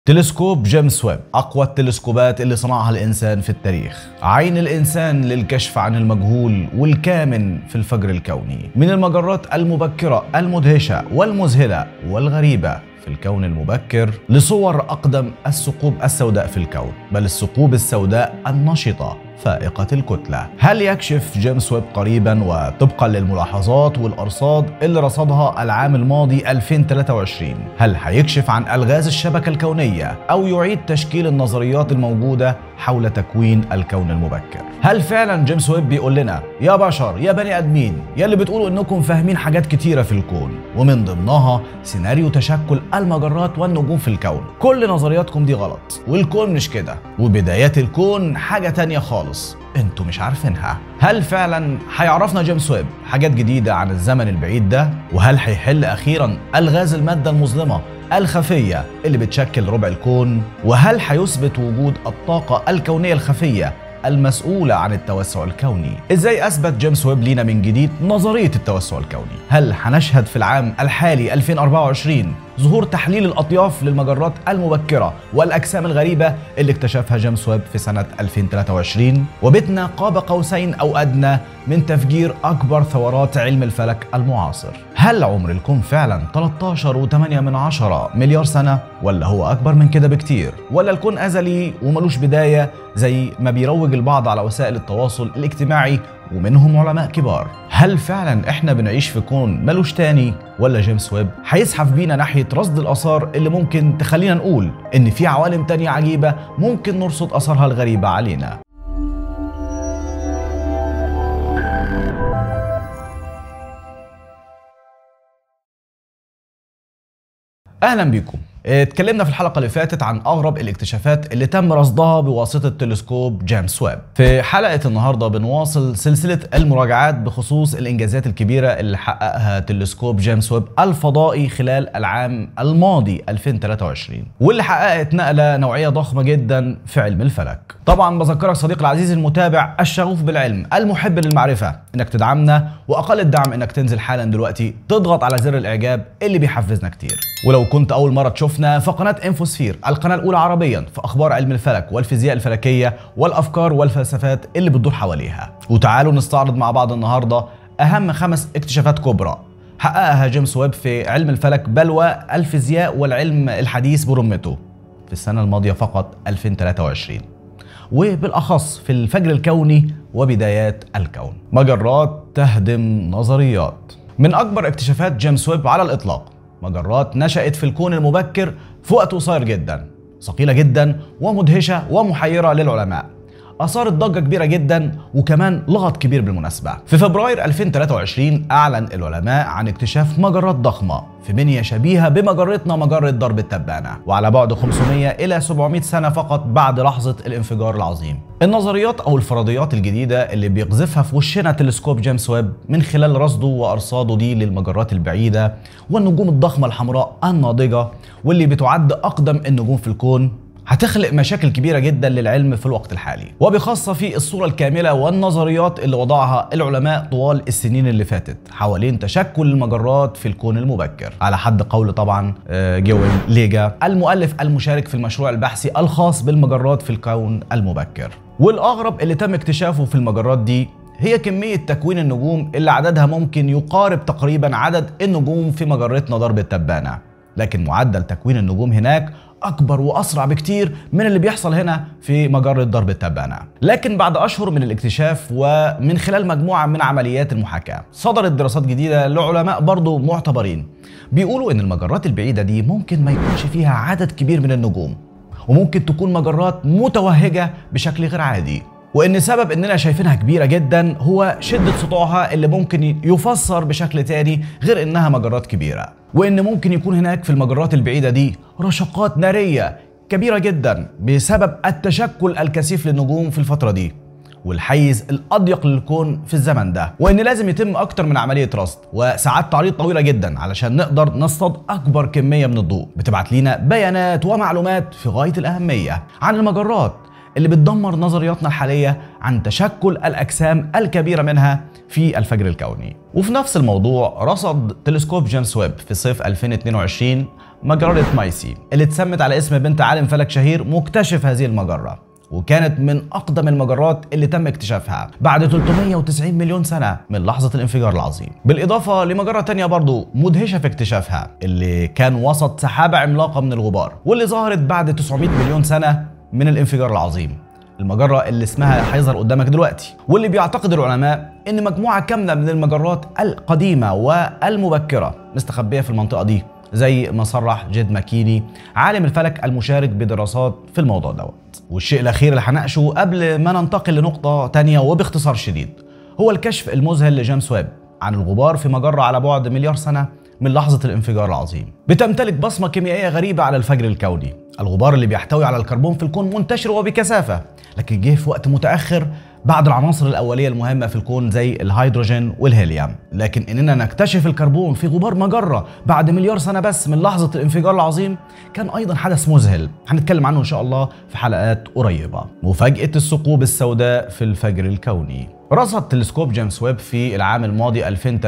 تلسكوب جيمس ويب أقوى التلسكوبات اللي صنعها الإنسان في التاريخ عين الإنسان للكشف عن المجهول والكامن في الفجر الكوني من المجرات المبكرة المدهشة والمذهلة والغريبة في الكون المبكر لصور أقدم الثقوب السوداء في الكون بل الثقوب السوداء النشطة فائقة الكتلة هل يكشف جيمس ويب قريبا وطبقا للملاحظات والأرصاد اللي رصدها العام الماضي 2023 هل هيكشف عن ألغاز الشبكة الكونية أو يعيد تشكيل النظريات الموجودة حول تكوين الكون المبكر هل فعلا جيمس ويب بيقول لنا يا بشر يا بني ادمين يا اللي بتقولوا انكم فاهمين حاجات كتيره في الكون ومن ضمنها سيناريو تشكل المجرات والنجوم في الكون كل نظرياتكم دي غلط والكون مش كده وبدايات الكون حاجه تانية خالص انتوا مش عارفينها هل فعلا هيعرفنا جيمس ويب حاجات جديده عن الزمن البعيد ده وهل هيحل اخيرا الغاز الماده المظلمه الخفية اللي بتشكل ربع الكون وهل هيثبت وجود الطاقة الكونية الخفية المسؤولة عن التوسع الكوني ازاي اثبت جيمس ويب لينا من جديد نظرية التوسع الكوني هل هنشهد في العام الحالي 2024 ظهور تحليل الأطياف للمجرات المبكرة والأجسام الغريبة اللي اكتشفها جيمس ويب في سنة 2023 وبتنا قاب قوسين أو أدنى من تفجير أكبر ثورات علم الفلك المعاصر هل عمر الكون فعلا 13.8 من عشرة مليار سنة ولا هو أكبر من كده بكتير ولا الكون أزلي وملوش بداية زي ما بيروج البعض على وسائل التواصل الاجتماعي ومنهم علماء كبار هل فعلا احنا بنعيش في كون ملوش تاني ولا جيمس ويب هيزحف بينا ناحية رصد الآثار اللي ممكن تخلينا نقول إن في عوالم تانية عجيبة ممكن نرصد آثارها الغريبة علينا اهلا بيكم اتكلمنا في الحلقة اللي فاتت عن أغرب الاكتشافات اللي تم رصدها بواسطة تلسكوب جيمس ويب. في حلقة النهاردة بنواصل سلسلة المراجعات بخصوص الإنجازات الكبيرة اللي حققها تلسكوب جيمس ويب الفضائي خلال العام الماضي 2023 واللي حققت نقلة نوعية ضخمة جدا في علم الفلك. طبعا بذكرك صديقي العزيز المتابع الشغوف بالعلم المحب للمعرفة انك تدعمنا واقل الدعم انك تنزل حالا دلوقتي تضغط على زر الاعجاب اللي بيحفزنا كتير. ولو كنت اول مرة تشوفنا فقناة انفوسفير القناة الاولى عربيا في اخبار علم الفلك والفيزياء الفلكية والافكار والفلسفات اللي بتدور حواليها. وتعالوا نستعرض مع بعض النهاردة اهم خمس اكتشافات كبرى حققها جيمس ويب في علم الفلك بل والفيزياء والعلم الحديث برمته في السنة الماضية فقط 2023 وبالأخص في الفجر الكوني وبدايات الكون مجرات تهدم نظريات من أكبر اكتشافات جيمس ويب على الإطلاق مجرات نشأت في الكون المبكر في وقت قصير جدا ثقيلة جدا ومدهشة ومحيرة للعلماء أثارت ضجة كبيرة جدا وكمان لغط كبير بالمناسبة. في فبراير 2023 أعلن العلماء عن اكتشاف مجرات ضخمة في بنية شبيهة بمجرتنا مجرة درب التبانة وعلى بعد 500 إلى 700 سنة فقط بعد لحظة الانفجار العظيم. النظريات أو الفرضيات الجديدة اللي بيقذفها في وشنا تلسكوب جيمس ويب من خلال رصده وأرصاده دي للمجرات البعيدة والنجوم الضخمة الحمراء الناضجة واللي بتعد أقدم النجوم في الكون هتخلق مشاكل كبيرة جدا للعلم في الوقت الحالي وبخاصة في الصورة الكاملة والنظريات اللي وضعها العلماء طوال السنين اللي فاتت حوالين تشكل المجرات في الكون المبكر على حد قول طبعا جوين ليجا المؤلف المشارك في المشروع البحثي الخاص بالمجرات في الكون المبكر والأغرب اللي تم اكتشافه في المجرات دي هي كمية تكوين النجوم اللي عددها ممكن يقارب تقريبا عدد النجوم في مجرتنا درب التبانة لكن معدل تكوين النجوم هناك اكبر واسرع بكتير من اللي بيحصل هنا في مجره درب التبانه لكن بعد اشهر من الاكتشاف ومن خلال مجموعه من عمليات المحاكاه صدرت دراسات جديده لعلماء برضو معتبرين بيقولوا ان المجرات البعيده دي ممكن ما يكونش فيها عدد كبير من النجوم وممكن تكون مجرات متوهجه بشكل غير عادي وان سبب اننا شايفينها كبيره جدا هو شده سطوعها اللي ممكن يفسر بشكل تاني غير انها مجرات كبيره وان ممكن يكون هناك في المجرات البعيده دي رشقات ناريه كبيره جدا بسبب التشكل الكثيف للنجوم في الفتره دي والحيز الاضيق للكون في الزمن ده وان لازم يتم اكتر من عمليه رصد وساعات تعريض طويله جدا علشان نقدر نصطاد اكبر كميه من الضوء بتبعت لينا بيانات ومعلومات في غايه الاهميه عن المجرات اللي بتدمر نظرياتنا الحالية عن تشكل الأجسام الكبيرة منها في الفجر الكوني وفي نفس الموضوع رصد تلسكوب جيمس ويب في صيف 2022 مجرة مايسي اللي اتسمت على اسم بنت عالم فلك شهير مكتشف هذه المجرة وكانت من أقدم المجرات اللي تم اكتشافها بعد 390 مليون سنة من لحظة الانفجار العظيم بالإضافة لمجرة تانية برضو مدهشة في اكتشافها اللي كان وسط سحابة عملاقة من الغبار واللي ظهرت بعد 900 مليون سنة من الانفجار العظيم المجرة اللي اسمها هيظهر قدامك دلوقتي واللي بيعتقد العلماء ان مجموعة كاملة من المجرات القديمة والمبكرة مستخبية في المنطقة دي زي ما صرح جيد ماكيني عالم الفلك المشارك بدراسات في الموضوع دوت والشيء الاخير اللي هناقشه قبل ما ننتقل لنقطة تانية وباختصار شديد هو الكشف المذهل لجيمس ويب عن الغبار في مجرة على بعد مليار سنة من لحظة الانفجار العظيم بتمتلك بصمة كيميائية غريبة على الفجر الكوني الغبار اللي بيحتوي على الكربون في الكون منتشر وبكثافة لكن جه في وقت متأخر بعد العناصر الأولية المهمة في الكون زي الهيدروجين والهيليوم لكن إننا نكتشف الكربون في غبار مجرة بعد مليار سنة بس من لحظة الانفجار العظيم كان أيضا حدث مذهل هنتكلم عنه إن شاء الله في حلقات قريبة مفاجأة الثقوب السوداء في الفجر الكوني رصد تلسكوب جيمس ويب في العام الماضي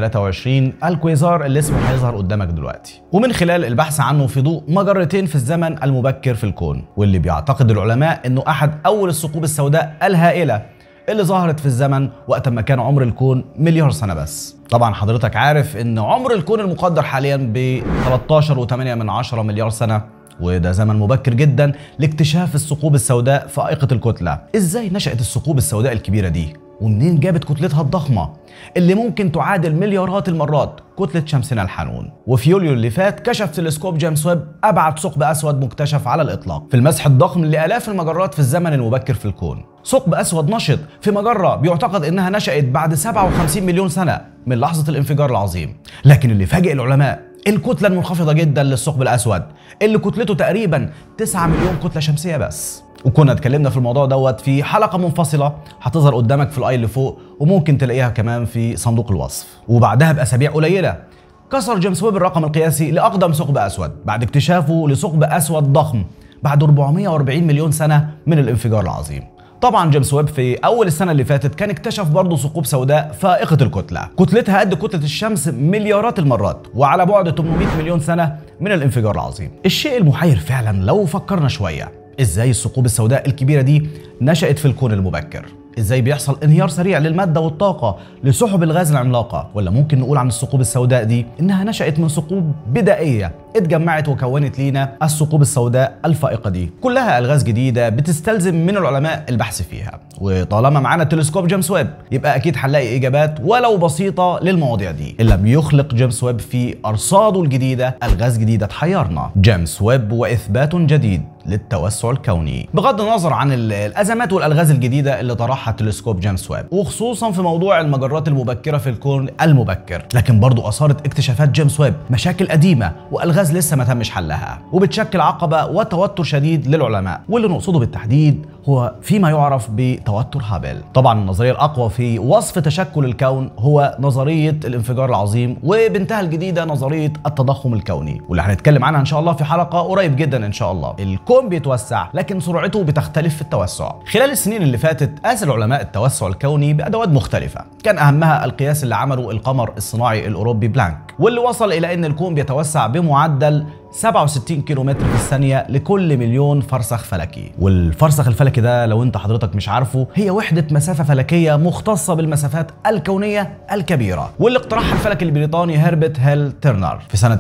2023 الكويزار اللي اسمه هيظهر قدامك دلوقتي ومن خلال البحث عنه في ضوء مجرتين في الزمن المبكر في الكون واللي بيعتقد العلماء انه احد اول الثقوب السوداء الهائله اللي ظهرت في الزمن وقت ما كان عمر الكون مليار سنه بس طبعا حضرتك عارف ان عمر الكون المقدر حاليا ب 13.8 من 10 مليار سنه وده زمن مبكر جدا لاكتشاف الثقوب السوداء فائقة الكتلة ازاي نشأت الثقوب السوداء الكبيرة دي ومنين جابت كتلتها الضخمة اللي ممكن تعادل مليارات المرات كتلة شمسنا الحنون وفي يوليو اللي فات كشف تلسكوب جيمس ويب أبعد ثقب أسود مكتشف على الإطلاق في المسح الضخم لآلاف المجرات في الزمن المبكر في الكون ثقب أسود نشط في مجرة بيعتقد إنها نشأت بعد 57 مليون سنة من لحظة الانفجار العظيم لكن اللي فاجئ العلماء الكتلة المنخفضة جدا للثقب الأسود اللي كتلته تقريبا 9 مليون كتلة شمسية بس وكنا اتكلمنا في الموضوع دوت في حلقة منفصلة هتظهر قدامك في الاي اللي فوق وممكن تلاقيها كمان في صندوق الوصف وبعدها بأسابيع قليلة كسر جيمس ويب الرقم القياسي لأقدم ثقب أسود بعد اكتشافه لثقب أسود ضخم بعد 440 مليون سنة من الانفجار العظيم طبعا جيمس ويب في اول السنه اللي فاتت كان اكتشف برضه ثقوب سوداء فائقه الكتله كتلتها قد كتله الشمس مليارات المرات وعلى بعد 800 مليون سنه من الانفجار العظيم الشيء المحير فعلا لو فكرنا شويه ازاي الثقوب السوداء الكبيره دي نشأت في الكون المبكر ازاي بيحصل انهيار سريع للماده والطاقه لسحب الغاز العملاقه ولا ممكن نقول عن الثقوب السوداء دي انها نشأت من ثقوب بدائيه اتجمعت وكونت لينا الثقوب السوداء الفائقه دي كلها الغاز جديده بتستلزم من العلماء البحث فيها وطالما معانا تلسكوب جيمس ويب يبقى اكيد هنلاقي اجابات ولو بسيطه للمواضيع دي اللي بيخلق جيمس ويب في ارصاده الجديده الغاز جديده تحيرنا جيمس ويب واثبات جديد للتوسع الكوني بغض النظر عن الازمات والالغاز الجديده اللي طرحها تلسكوب جيمس ويب وخصوصا في موضوع المجرات المبكره في الكون المبكر لكن برضو اثارت اكتشافات جيمس ويب مشاكل قديمه والغاز لسه ما تمش حلها وبتشكل عقبه وتوتر شديد للعلماء واللي نقصده بالتحديد هو فيما يعرف بتوتر هابل طبعا النظريه الاقوى في وصف تشكل الكون هو نظريه الانفجار العظيم وبنتها الجديده نظريه التضخم الكوني واللي هنتكلم عنها ان شاء الله في حلقه قريب جدا ان شاء الله الكون بيتوسع لكن سرعته بتختلف في التوسع خلال السنين اللي فاتت قاس العلماء التوسع الكوني بادوات مختلفه كان اهمها القياس اللي عمله القمر الصناعي الاوروبي بلانك واللي وصل الى ان الكون بيتوسع بمعدل 67 كيلومتر في الثانية لكل مليون فرسخ فلكي والفرسخ الفلكي ده لو انت حضرتك مش عارفه هي وحدة مسافة فلكية مختصة بالمسافات الكونية الكبيرة واللي اقترحها الفلكي البريطاني هربرت هيل تيرنر في سنة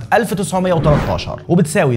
1913 وبتساوي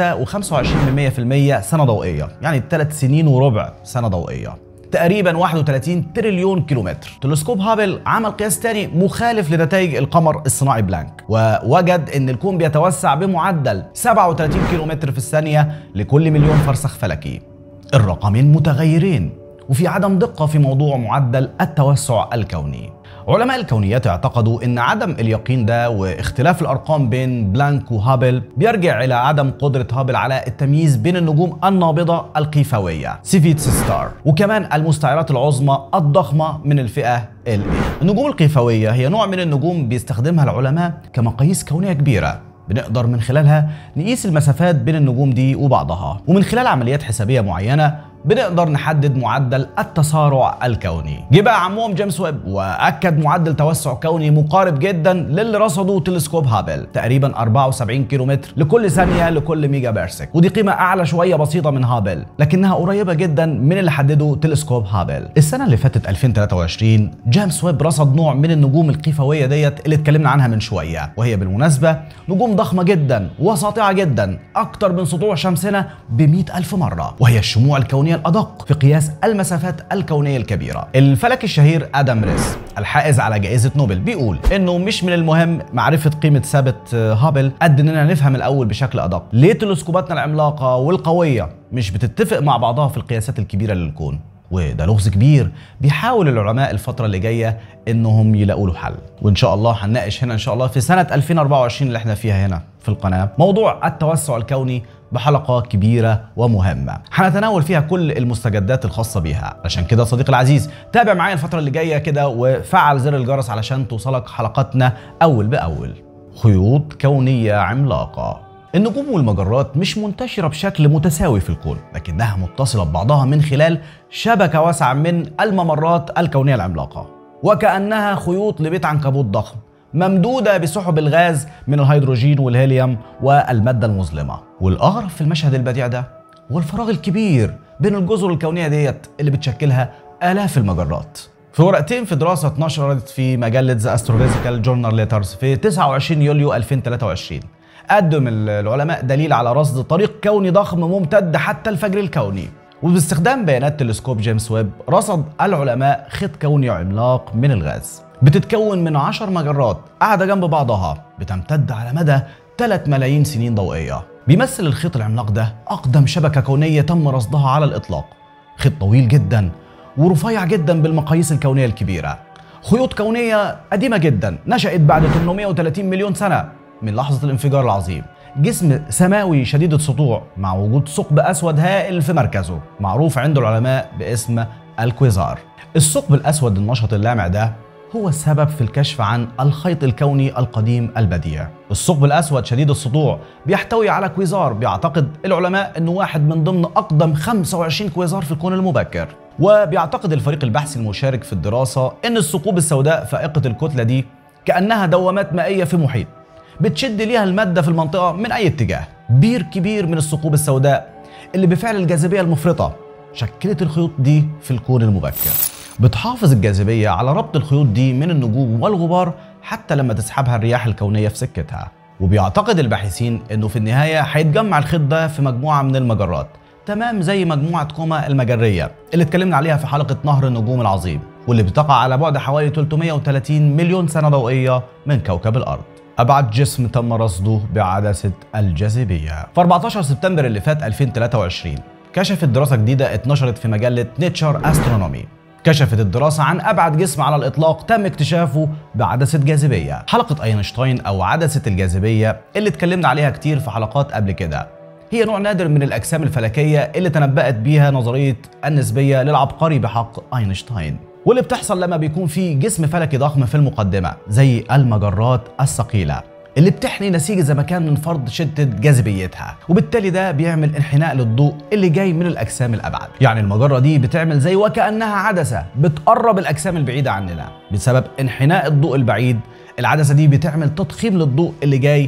3.25% سنة ضوئية يعني 3 سنين وربع سنة ضوئية تقريبا 31 تريليون كيلومتر تلسكوب هابل عمل قياس تاني مخالف لنتائج القمر الصناعي بلانك ووجد ان الكون بيتوسع بمعدل 37 كيلومتر في الثانية لكل مليون فرسخ فلكي الرقمين متغيرين وفي عدم دقة في موضوع معدل التوسع الكوني علماء الكونيات اعتقدوا ان عدم اليقين ده واختلاف الارقام بين بلانك وهابل بيرجع الى عدم قدره هابل على التمييز بين النجوم النابضه القيفاويه سيفيتس ستار وكمان المستعرات العظمى الضخمه من الفئه ال النجوم القيفاويه هي نوع من النجوم بيستخدمها العلماء كمقاييس كونيه كبيره بنقدر من خلالها نقيس المسافات بين النجوم دي وبعضها ومن خلال عمليات حسابيه معينه بنقدر نحدد معدل التسارع الكوني جه بقى عمهم جيمس ويب واكد معدل توسع كوني مقارب جدا للي رصده تلسكوب هابل تقريبا 74 كيلومتر لكل ثانيه لكل ميجا بارسك ودي قيمه اعلى شويه بسيطه من هابل لكنها قريبه جدا من اللي حدده تلسكوب هابل السنه اللي فاتت 2023 جيمس ويب رصد نوع من النجوم القيفويه ديت اللي اتكلمنا عنها من شويه وهي بالمناسبه نجوم ضخمه جدا وساطعه جدا اكتر من سطوع شمسنا ب ألف مره وهي الشموع الكونيه الادق في قياس المسافات الكونيه الكبيره الفلك الشهير ادم ريس الحائز على جائزه نوبل بيقول انه مش من المهم معرفه قيمه ثابت هابل قد اننا نفهم الاول بشكل ادق ليه تلسكوباتنا العملاقه والقويه مش بتتفق مع بعضها في القياسات الكبيره للكون وده لغز كبير بيحاول العلماء الفترة اللي جاية انهم يلاقوا له حل وان شاء الله هنناقش هنا ان شاء الله في سنة 2024 اللي احنا فيها هنا في القناة موضوع التوسع الكوني بحلقة كبيرة ومهمة هنتناول فيها كل المستجدات الخاصة بيها عشان كده صديقي العزيز تابع معايا الفترة اللي جاية كده وفعل زر الجرس علشان توصلك حلقاتنا أول بأول خيوط كونية عملاقة النجوم والمجرات مش منتشرة بشكل متساوي في الكون لكنها متصلة ببعضها من خلال شبكة واسعة من الممرات الكونية العملاقة وكأنها خيوط لبيت عنكبوت ضخم ممدودة بسحب الغاز من الهيدروجين والهيليوم والمادة المظلمة والأغرب في المشهد البديع ده هو الفراغ الكبير بين الجزر الكونية ديت اللي بتشكلها آلاف المجرات في ورقتين في دراسة اتنشرت في مجلة ذا استروفيزيكال جورنال ليترز في 29 يوليو 2023 قدم العلماء دليل على رصد طريق كوني ضخم ممتد حتى الفجر الكوني وباستخدام بيانات تلسكوب جيمس ويب رصد العلماء خيط كوني عملاق من الغاز بتتكون من 10 مجرات قاعدة جنب بعضها بتمتد على مدى 3 ملايين سنين ضوئية بيمثل الخيط العملاق ده أقدم شبكة كونية تم رصدها على الإطلاق خيط طويل جدا ورفيع جدا بالمقاييس الكونية الكبيرة خيوط كونية قديمة جدا نشأت بعد 830 مليون سنة من لحظة الانفجار العظيم جسم سماوي شديد السطوع مع وجود ثقب أسود هائل في مركزه معروف عند العلماء باسم الكويزار الثقب الأسود النشط اللامع ده هو السبب في الكشف عن الخيط الكوني القديم البديع الثقب الأسود شديد السطوع بيحتوي على كويزار بيعتقد العلماء أنه واحد من ضمن أقدم 25 كويزار في الكون المبكر وبيعتقد الفريق البحثي المشارك في الدراسة أن الثقوب السوداء فائقة الكتلة دي كأنها دوامات مائية في محيط بتشد ليها المادة في المنطقة من أي اتجاه بير كبير من الثقوب السوداء اللي بفعل الجاذبية المفرطة شكلت الخيوط دي في الكون المبكر بتحافظ الجاذبية على ربط الخيوط دي من النجوم والغبار حتى لما تسحبها الرياح الكونية في سكتها وبيعتقد الباحثين انه في النهاية هيتجمع الخيط ده في مجموعة من المجرات تمام زي مجموعة كوما المجرية اللي اتكلمنا عليها في حلقة نهر النجوم العظيم واللي بتقع على بعد حوالي 330 مليون سنة ضوئية من كوكب الأرض أبعد جسم تم رصده بعدسة الجاذبية في 14 سبتمبر اللي فات 2023 كشفت دراسة جديدة اتنشرت في مجلة نيتشر أسترونومي كشفت الدراسة عن أبعد جسم على الإطلاق تم اكتشافه بعدسة جاذبية حلقة أينشتاين أو عدسة الجاذبية اللي اتكلمنا عليها كتير في حلقات قبل كده هي نوع نادر من الأجسام الفلكية اللي تنبأت بيها نظرية النسبية للعبقري بحق أينشتاين واللي بتحصل لما بيكون في جسم فلكي ضخم في المقدمة زي المجرات الثقيلة اللي بتحني نسيج الزمكان من فرض شدة جاذبيتها وبالتالي ده بيعمل انحناء للضوء اللي جاي من الأجسام الأبعد يعني المجرة دي بتعمل زي وكأنها عدسة بتقرب الأجسام البعيدة عننا بسبب انحناء الضوء البعيد العدسة دي بتعمل تضخيم للضوء اللي جاي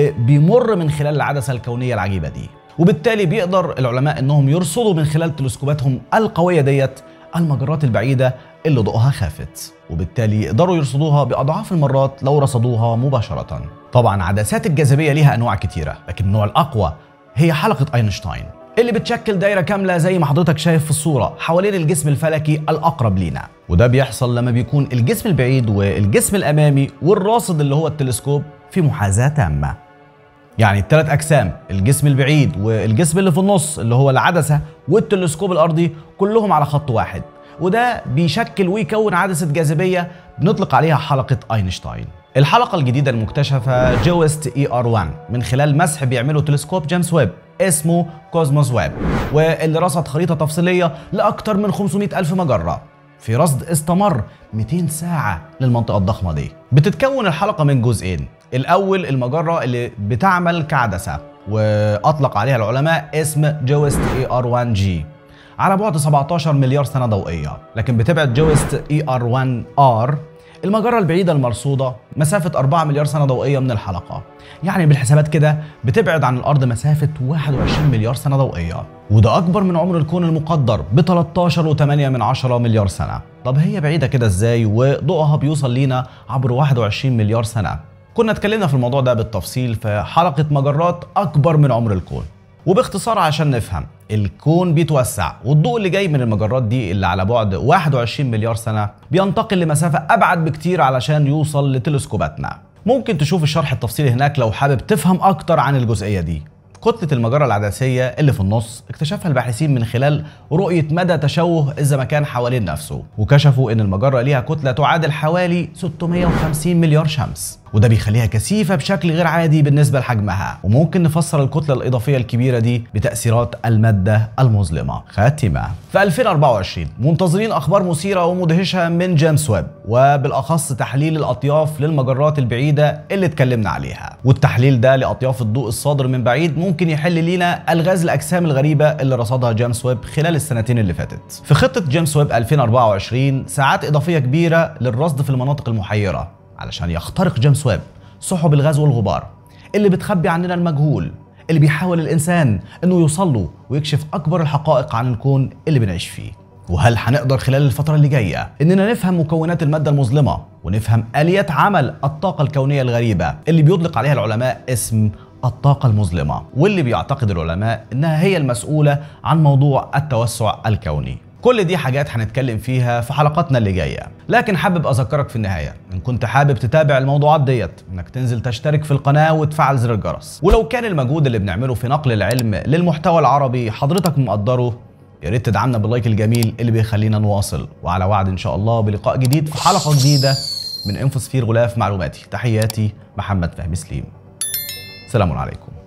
وبيمر من خلال العدسة الكونية العجيبة دي وبالتالي بيقدر العلماء انهم يرصدوا من خلال تلسكوباتهم القوية ديت المجرات البعيدة اللي ضوءها خافت وبالتالي يقدروا يرصدوها بأضعاف المرات لو رصدوها مباشرة طبعا عدسات الجاذبية ليها أنواع كتيرة لكن النوع الأقوى هي حلقة أينشتاين اللي بتشكل دايرة كاملة زي ما حضرتك شايف في الصورة حوالين الجسم الفلكي الأقرب لينا وده بيحصل لما بيكون الجسم البعيد والجسم الأمامي والراصد اللي هو التلسكوب في محاذاة تامة يعني الثلاث اجسام الجسم البعيد والجسم اللي في النص اللي هو العدسه والتلسكوب الارضي كلهم على خط واحد وده بيشكل ويكون عدسه جاذبيه بنطلق عليها حلقه اينشتاين الحلقه الجديده المكتشفه جوست اي ار 1 من خلال مسح بيعمله تلسكوب جيمس ويب اسمه كوزموس ويب واللي رصد خريطه تفصيليه لاكثر من 500 الف مجره في رصد استمر 200 ساعة للمنطقة الضخمة دي بتتكون الحلقة من جزئين الأول المجرة اللي بتعمل كعدسة وأطلق عليها العلماء اسم جوست اي ار 1 جي على بعد 17 مليار سنة ضوئية لكن بتبعد جوست اي ار 1 ار المجرة البعيدة المرصودة مسافة 4 مليار سنة ضوئية من الحلقة يعني بالحسابات كده بتبعد عن الأرض مسافة 21 مليار سنة ضوئية وده أكبر من عمر الكون المقدر ب 13.8 من 10 مليار سنة طب هي بعيدة كده ازاي وضوءها بيوصل لينا عبر 21 مليار سنة كنا اتكلمنا في الموضوع ده بالتفصيل في حلقة مجرات أكبر من عمر الكون وباختصار عشان نفهم الكون بيتوسع والضوء اللي جاي من المجرات دي اللي على بعد 21 مليار سنة بينتقل لمسافة أبعد بكتير علشان يوصل لتلسكوباتنا ممكن تشوف الشرح التفصيلي هناك لو حابب تفهم أكتر عن الجزئية دي كتلة المجرة العدسية اللي في النص اكتشفها الباحثين من خلال رؤية مدى تشوه الزمكان حوالين نفسه وكشفوا ان المجرة ليها كتلة تعادل حوالي 650 مليار شمس وده بيخليها كثيفة بشكل غير عادي بالنسبة لحجمها وممكن نفسر الكتلة الإضافية الكبيرة دي بتأثيرات المادة المظلمة خاتمة في 2024 منتظرين أخبار مثيرة ومدهشة من جيمس ويب وبالأخص تحليل الأطياف للمجرات البعيدة اللي اتكلمنا عليها والتحليل ده لأطياف الضوء الصادر من بعيد ممكن يحل لينا ألغاز الأجسام الغريبة اللي رصدها جيمس ويب خلال السنتين اللي فاتت في خطة جيمس ويب 2024 ساعات إضافية كبيرة للرصد في المناطق المحيرة علشان يخترق جيمس ويب سحب الغاز والغبار اللي بتخبي عننا المجهول اللي بيحاول الإنسان إنه يوصل له ويكشف أكبر الحقائق عن الكون اللي بنعيش فيه وهل هنقدر خلال الفترة اللي جاية إننا نفهم مكونات المادة المظلمة ونفهم آليات عمل الطاقة الكونية الغريبة اللي بيطلق عليها العلماء اسم الطاقة المظلمة واللي بيعتقد العلماء إنها هي المسؤولة عن موضوع التوسع الكوني كل دي حاجات هنتكلم فيها في حلقاتنا اللي جايه لكن حابب اذكرك في النهايه ان كنت حابب تتابع الموضوعات ديت انك تنزل تشترك في القناه وتفعل زر الجرس ولو كان المجهود اللي بنعمله في نقل العلم للمحتوى العربي حضرتك مقدره يا ريت تدعمنا باللايك الجميل اللي بيخلينا نواصل وعلى وعد ان شاء الله بلقاء جديد في حلقه جديده من انفوسفير غلاف معلوماتي تحياتي محمد فهمي سليم سلام عليكم